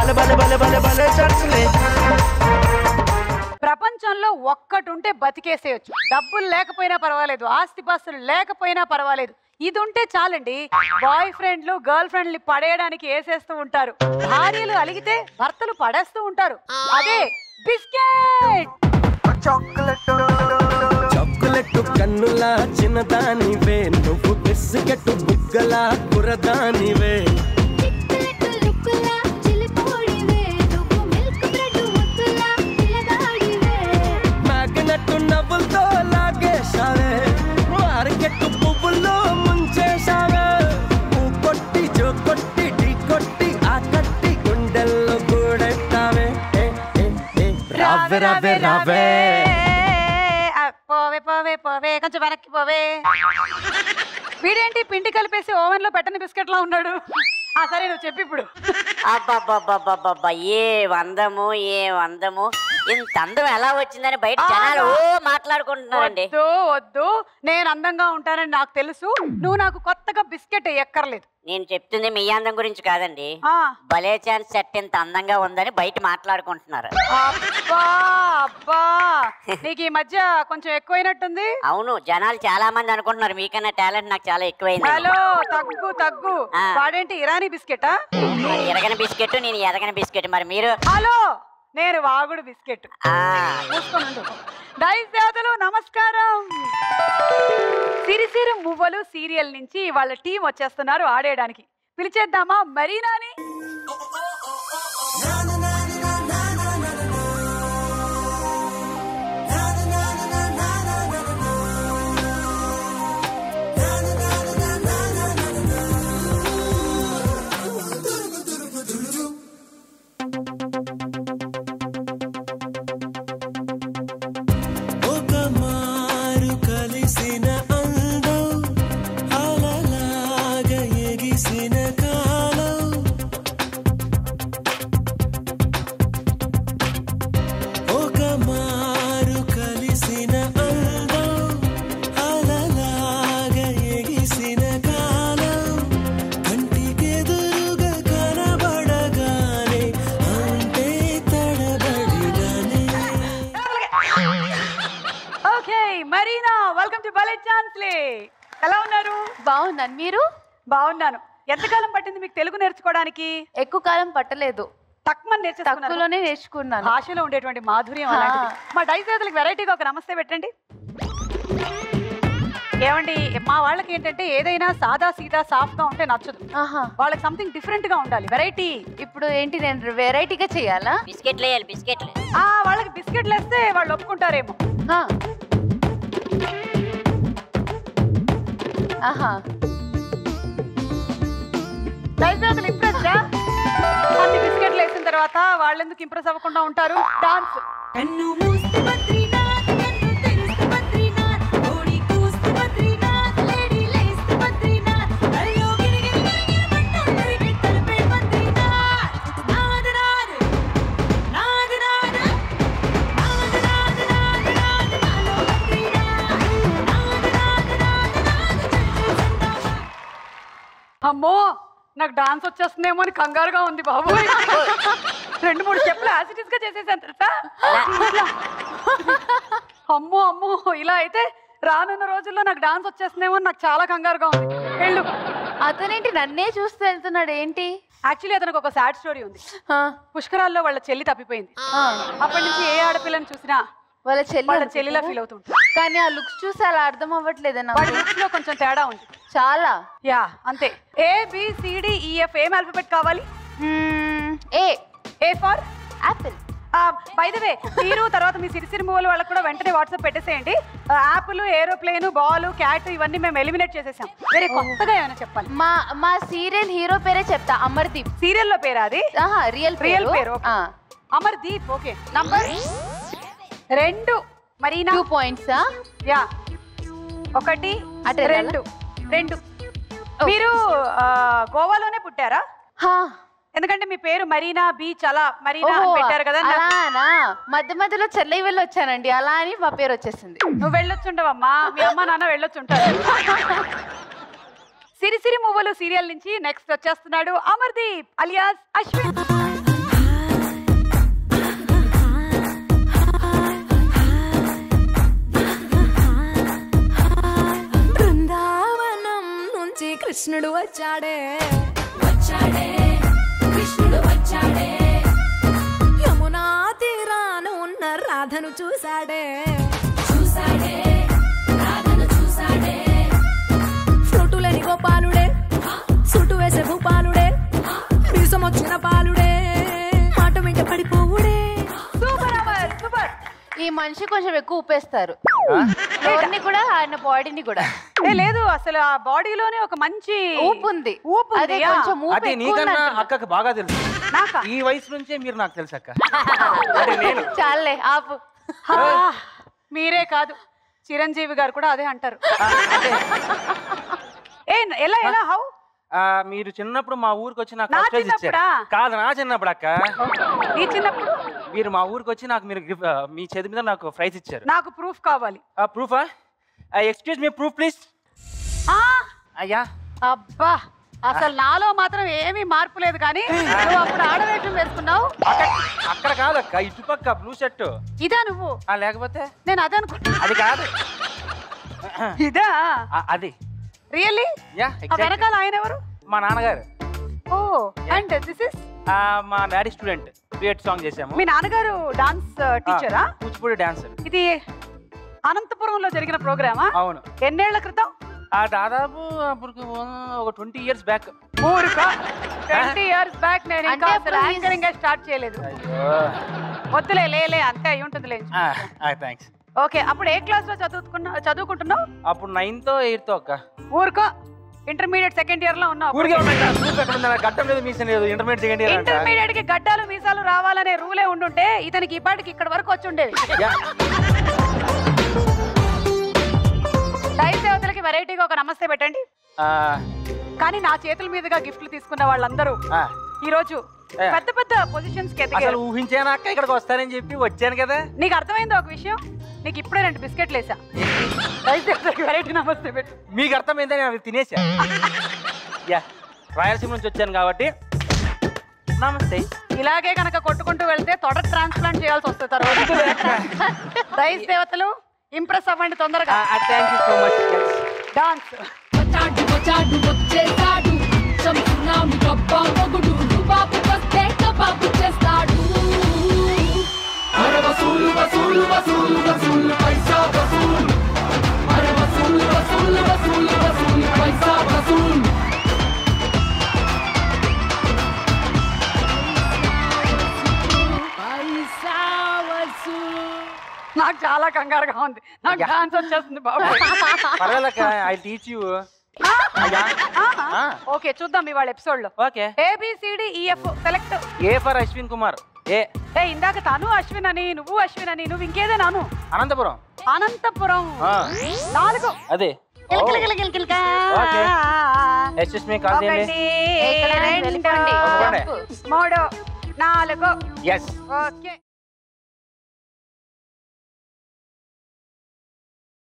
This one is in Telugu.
బల బల బల బల బల ఛాన్స్లే ప్రపంచంలో ఒక్కటుంటే బతికేసేయచ్చు డబ్బులు లేకపోయినా పర్వాలేదు ఆస్తిపాస్తులు లేకపోయినా పర్వాలేదు ఇది ఉంటే చాలండి బాయ్ ఫ్రెండ్లు గర్ల్ ఫ్రెండ్లు పడేయడానికి వేసేస్తూ ఉంటారు భార్యలు అలిగితే భర్తలు పడేస్తూ ఉంటారు అదే బిస్కెట్ చాక్లెట్ కన్నులా చిన్నదానివే నువ్వు బిస్కెట్ బుగ్గలా కురదానివే మ్యాగ్నెట్ నవ్వులతో లాగేశావే మార్కెట్ పువ్వుల్లో ముంచేశావే పూ కొట్టి జో కొట్టి ఢీ కొట్టి ఆ కట్టి గుండెల్లో కూడెట్టావే ఏ, ఏ, ఏ, రావే రావే రావే ఆ, పోవే పోవే పోవే కొంచెం వెనక్కి పోవే వీడేంటి పిండి కలిపేసి ఓవెన్ లో పెట్టని బిస్కెట్ లా ఉన్నాడు ఆ సరే నువ్వు చెప్పు ఇప్పుడు అబ్బబ్బబ్బబ్బబ్బబ్బా ఏ వందము ఏ వందము ఇంత అందం ఎలా వచ్చిందని బయట జనాలు ఓ మాట్లాడుకుంటున్నారండి వద్దు వద్దు నేను అందంగా ఉంటానని నాకు తెలుసు నువ్వు నాకు కొత్తగా బిస్కెట్ ఎక్కర్లేదు నేను చెప్తుంది మీ అందం గురించి కాదండి ఆ, భలే ఛాన్స్ సెట్ ఇంత అందంగా ఉందని బయట మాట్లాడుకుంటున్నారు అబ్బా అబ్బా నీకు ఈ మధ్య కొంచెం ఎక్కువైనట్టుంది అవును జనాలు చాలా మంది అనుకుంటున్నారు మీకన్నా టాలెంట్ నాకు చాలా ఎక్కువైంది హలో తగ్గు తగ్గు ఆ. వాడేంటి ఇరానీ బిస్కెటా మరి ఎరగని బిస్కెట్ నేను ఎరగని బిస్కెట్ మరి మీరు హలో నేను వాగుడు బిస్కెట్ ఆ మూసుకొని ఉండు. డైస్ దేవతలు నమస్కారం సిరిసిరి మువ్వలు సీరియల్ నుంచి వాళ్ళ టీం వచ్చేస్తున్నారు ఆడేయడానికి పిలిచేద్దామా మరీనాని ఒక మారు కలిసిన అందం అలలాగా ఎగిసిన కాలం ఒక మారు కలిసిన అందం అలలాగా ఎగిసిన కాలం కంటికెదురుగా కనబడగానే అంటే తడబడిననే ఓకే మరీనా వెల్కమ్ టు బలే ఛాన్స్లే ఎలా ఉన్నారు బాగున్నాను మీరు బాగున్నాను ఎంతకాలం పట్టింది మీకు తెలుగు నేర్చుకోవడానికి ఎక్కువ కాలం పట్టలేదు తక్కువ నేర్చుకున్నారు తక్కువలోనే నేర్చుకున్నాను భాషలో ఉండేటువంటి మాధుర్యం అలాంటిది మా డైస్ దేవతలకు వెరైటీగా ఒక నమస్తే పెట్టండి ఏమండి మా వాళ్ళకి ఏంటంటే ఏదైనా సాదా సీదా సాఫ్ట్ గా ఉంటే నచ్చదు ఆహా వాళ్ళకి సంథింగ్ డిఫరెంట్ గా ఉండాలి వెరైటీ ఇప్పుడు ఏంటి నేను వెరైటీగా చేయాలా బిస్కెట్లు వేయాలి బిస్కెట్లు ఆ వాళ్ళకి బిస్కెట్లు వేస్తే వాళ్ళు ఒప్పుకుంటారేమో ఆ. ఆహా దయచేసి ఇంప్రెస్ అన్ని బిస్కెట్లు వేసిన తర్వాత వాళ్ళు ఎందుకు ఇంప్రెస్ అవ్వకుండా ఉంటారు డాన్స్ కన్ను మూస్తే బద్రీనాథ్ కన్ను తెరిస్తే బద్రీనాథ్ కోడి కూస్తే బద్రీనాథ్ లేడీ లేస్తే బద్రీనాథ్ అయ్యో గిరిగిరి గిరిగిరి పట్టు తిరిగి తలపే బద్రీనాథ్ నాద నాద నాద నాద నాద నాద నాద నాద నాలో బద్రీనాథ్ నాద నాద నాద నాద జయ జయ సంతోషం అమ్మో నాకు డాన్స్ వచ్చేస్తుందేమో అని కంగారుగా ఉంది బాబు రెండు మూడు స్టెప్లు యాసిటీస్ గా చేసేసాను తెలుసా అమ్మో అమ్మో ఇలా అయితే రానున్న రోజుల్లో నాకు డాన్స్ వచ్చేస్తుందేమో అని నాకు చాలా కంగారుగా ఉంది వెళ్ళు అతనేంటి నన్నే చూస్తూ వెళ్తున్నాడు ఏంటి యాక్చువల్లీ అతనికి ఒక సాడ్ స్టోరీ ఉంది ఆ, పుష్కరాల్లో వాళ్ళ చెల్లి తప్పిపోయింది ఆ. అప్పటి నుంచి ఏ ఆడపిల్లని చూసినా వాళ్ళ చెల్లి వాళ్ళ అనుకుంటా. చెల్లిలా ఫీల్ అవుతుంటారు కానీ ఆ లుక్స్ చూసి అలా అర్థం అవ్వట్లేదు వాడి లుక్స్ లో కొంచెం తేడా ఉంది చాలా యా అంతే ఏ బి సిడి ఈఎఫ్ ఏం ఆల్ఫబెట్ కావాలి hmm, A A for apple by the way మీరు తర్వాత మీ సిరిసిరి మూవలు వాళ్ళకి కూడా వెంటనే వాట్సాప్ పెట్టేసేయండి యాపిల్ ఏరోప్లేన్ బాల్ క్యాట్ ఇవన్నీ మేము ఎలిమినేట్ చేసేసాం వేరే కొత్తగా ఏమైనా చెప్పాలి మా మా సీరియల్ హీరో పేరే చెప్తా అమర్దీప్ సీరియల్లో పేరా అది ఆహా రియల్ రియల్ పేరు పేరు okay. Amar Deep okay number రెండు మరీనా టూ పాయింట్సా యా ఒకటి అటు వెళ్ళాలా? రెండు రెండు మీరు ఆ, గోవాలోనే పుట్టారా ఎందుకంటే మీ పేరు మరీనా బీచ్ అలా మరీనా అని పెట్టారు కదా నాకు- అలానా మధ్య మధ్యలో చెన్నై వెళ్ళి వచ్చానండి అలా అని మా పేరు వచ్చేసింది నువ్వు వెళ్ళొచ్చుండవమ్మా మీ అమ్మ నాన్న వెళ్ళొచ్చుంటారు సిరిసిరి మువ్వలు సీరియల్ నుంచి నెక్స్ట్ వచ్చేస్తున్నాడు అమర్దీప్ అలియాస్ అశ్విన్ మనిషి కొంచెం ఎక్కువ ఉప్పేస్తారు ఫ్లోర్ని కూడా ఆయన బాడీని కూడా ఏ లేదు అసలు ఆ బాడీలోనే ఒక మంచి ఊపు ఉంది ఊపు ఉంది, అదే యా. కొంచెం ఊపు అది ఎక్కువ ఉంది నీకన్నా అంటున్నా. అక్కకు బాగా తెలుసు నాకా ఈ వయసు నుంచే మీరు నాకు తెలుసు అక్క అది నేను చాలే ఆపు హా, మీరే కాదు చిరంజీవి గారు కూడా అదే అంటారు ఏ ఎలా ఎలా హౌ ఆ, మీరు చిన్నప్పుడు మా ఊరికి వచ్చి నాకు నా ఫస్ట్ ప్రైజ్ ఇచ్చారు చిన్నప్పుడా? కాదు నా చిన్నప్పుడు అక్క నీ చిన్నప్పుడు మీరు మా ఊరికి వచ్చి నాకు మీరు గిఫ్ట్ మీ చేతి మీద నాకు ప్రైజ్ ఇచ్చారు నాకు ప్రూఫ్ కావాలి ఆ ప్రూఫా ఎక్స్క్యూజ్ మీ ప్రూఫ్ ప్లీజ్ ఆ అయ్యా అబ్బా అసలు నాలో మాత్రం ఏమీ మార్పు లేదు కానీ నువ్వు అప్పుడు ఆడవేషం వేసుకున్నావు అక్కడ అక్కడ కాదక్క ఇటుపక్క బ్లూ షర్ట్ ఇదా నువ్వు లేకపోతే నేను అదే అనుకుంటా అది కాదు ఇదా ఆ, అది రియల్లీ యా ఆ వెనకాల ఆయన ఎవరు మా నాన్నగారు ఓ అండ్ దిస్ ఇస్ ఆ, మా డాడీ స్టూడెంట్ డ్యూయట్ సాంగ్ చేసాము మీ నాన్నగారు డాన్స్ టీచరా కూచిపూడి డాన్సర్ ఇది అనంతపురంలో జరిగిన ప్రోగ్రామా అవును ఎన్నేళ్ల క్రితం ఆ దాదాపు అప్పుడు ఒక ట్వంటీ ఇయర్స్ బ్యాక్ ఊరుకా ట్వంటీ ఇయర్స్ బ్యాక్ నేను ఇంకా అంటే అసలు అప్పుడు యాంకరింగ్ స్టార్ట్ చేయలేదు అయ్యో వద్దులే లేలే అంతే అయి ఉంటుందిలే థ్యాంక్స్ ఓకే అప్పుడు ఏ క్లాస్ లో చదువుకున్నా చదువుకుంటున్నావు అప్పుడు నైన్త్ ఎయిత్ అక్క ఊరుకో ఇంటర్మీడియట్ సెకండ్ ఇయర్ లో ఉన్నావు ఊరికే ఉన్నాయి స్కూల్ ఎక్కడ ఉందా గడ్డం లేదు మీసం లేదు ఇంటర్మీడియట్ సెకండ్ ఇయర్ అంట ఇంటర్మీడియట్ కి గడ్డాలు మీసాలు రావాలనే రూలే ఉండుంటే ఇతనికి ఈ పాటికి ఇక్కడ వరకు వచ్చి ఉండేవి యా. దయ దేవతలకి వెరైటీగా ఒక నమస్తే పెట్టండి ఆ, కానీ నా చేతుల మీదుగా గిఫ్ట్లు తీసుకున్న వాళ్ళందరూ ఆ. ఈ రోజు ఏ. పెద్ద పెద్ద పొజిషన్స్ కి అసలు ఎదిగారు ఊహించాను అక్క ఇక్కడికి వస్తానని చెప్పి వచ్చాను కదా నీకు అర్థమైంది ఒక విషయం నీకు ఇప్పుడే రెండు బిస్కెట్లు వేసా దయ దేవతలకి వెరైటీ నమస్తే పెట్టు మీకు అర్థమైందని నేను అవి తినేసా యా రాయలసీమ నుంచి వచ్చాను కాబట్టి నమస్తే ఇలాగే కనుక కొట్టుకుంటూ వెళ్తే తొడ ట్రాన్స్ప్లాంట్ చేయాల్సి వస్తుంది తర్వాత దైస్ దేవతలు ఇంప్రెస్ అవ్వండి తొందరగా thank you so much dance వచ్చాడు వచ్చాడు వచ్చేసాడు సంసునామి గబ్బా మొగుడు బాబు వస్తే కబాబు చేస్తాడు పైసా వసూలు నాకు చాలా కంగారుగా ఉంది నాకు డాన్స్ వచ్చేస్తుంది బాబు పర్వాలేక ఐ టీచ్ యూ ఓకే చూద్దాం ఇవాళ ఎపిసోడ్ లో okay A B C D E F select A for Ashwin Kumar A A ఇందాక తను అశ్విన్ అని నువ్వు అశ్విన్ అని నువ్వు ఇంకేదేనాను అనంతపురం అనంతపురం ఆ. నాలుగు అదే కిలకిలకిలకిలకిలకా. ఓకే. ఎక్స్క్యూస్ మీ కాల్ చేయండి ఒకటి, ఎక్కడ రెండు, వెళ్ళిపోండి ఒప్పుకోండి. జంపు. మూడు నాలుగు ఎస్ ఓకే